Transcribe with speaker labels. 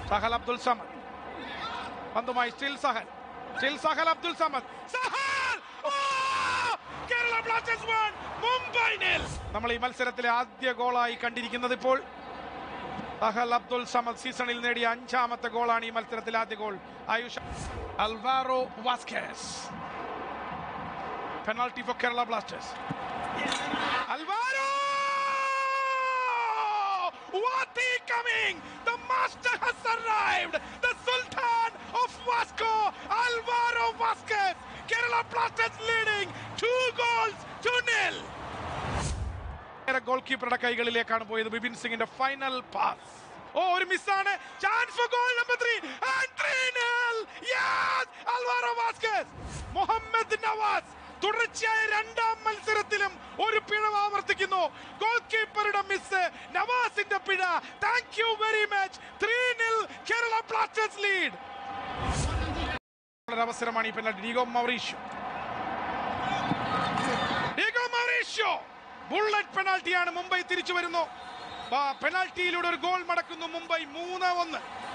Speaker 1: സഹൽ അബ്ദുൽ സമദ് പന്തുമായി still Sahal still Sahal Abdul Samad Sahal ഓ! Kerala Blasters one Mumbai nil. നമ്മൾ ഈ മത്സരത്തിലെ ആദ്യ ഗോളായി കണ്ടിരിക്കുന്നത് ഇപ്പോൾ സഹൽ അബ്ദുൽ സമദ് സീസണിൽ നേടിയ അഞ്ചാമത്തെ ഗോളാണ് ഈ മത്സരത്തിലെ ആദ്യ ഗോൾ ആയുഷ Alvaro Vazquez penalty for Kerala Blasters Alvaro! What is coming? The master has arrived. The Sultan of Vasco, Alvaro Vasquez. Kerala Blasters leading two goals to nil. Goal കീപ്പറുടെ കൈകളിലേക്കാണ് പോയത് ബിപിൻ സിംഗിന്റെ ഫൈനൽ പാസ് ഓ ഒരു മിസ്സാണ് chance for goal number 3 and 3 yes Alvaro Vazquez Mohammed Nawaz തുടർച്ചയായ രണ്ടാം മത്സരത്തിലും ഒരു പിഴവ് ആവർത്തിക്കുന്നു ഗോൾ കീപ്പറുടെ മിസ് നവാസിന്റെ പിഴ thank you very much 3 Kerala Blasters lead അവസരമാണ് ഈ penalty Diego Mauricio Diego Mauricio bullet പെനാൾട്ടിയാണ് മുംബൈ തിരിച്ചു വരുന്നു ആ, പെനാൾട്ടിയിലൂടെ ഒരു ഗോൾ മടക്കുന്നു മുംബൈ മൂന്ന് ഒന്ന്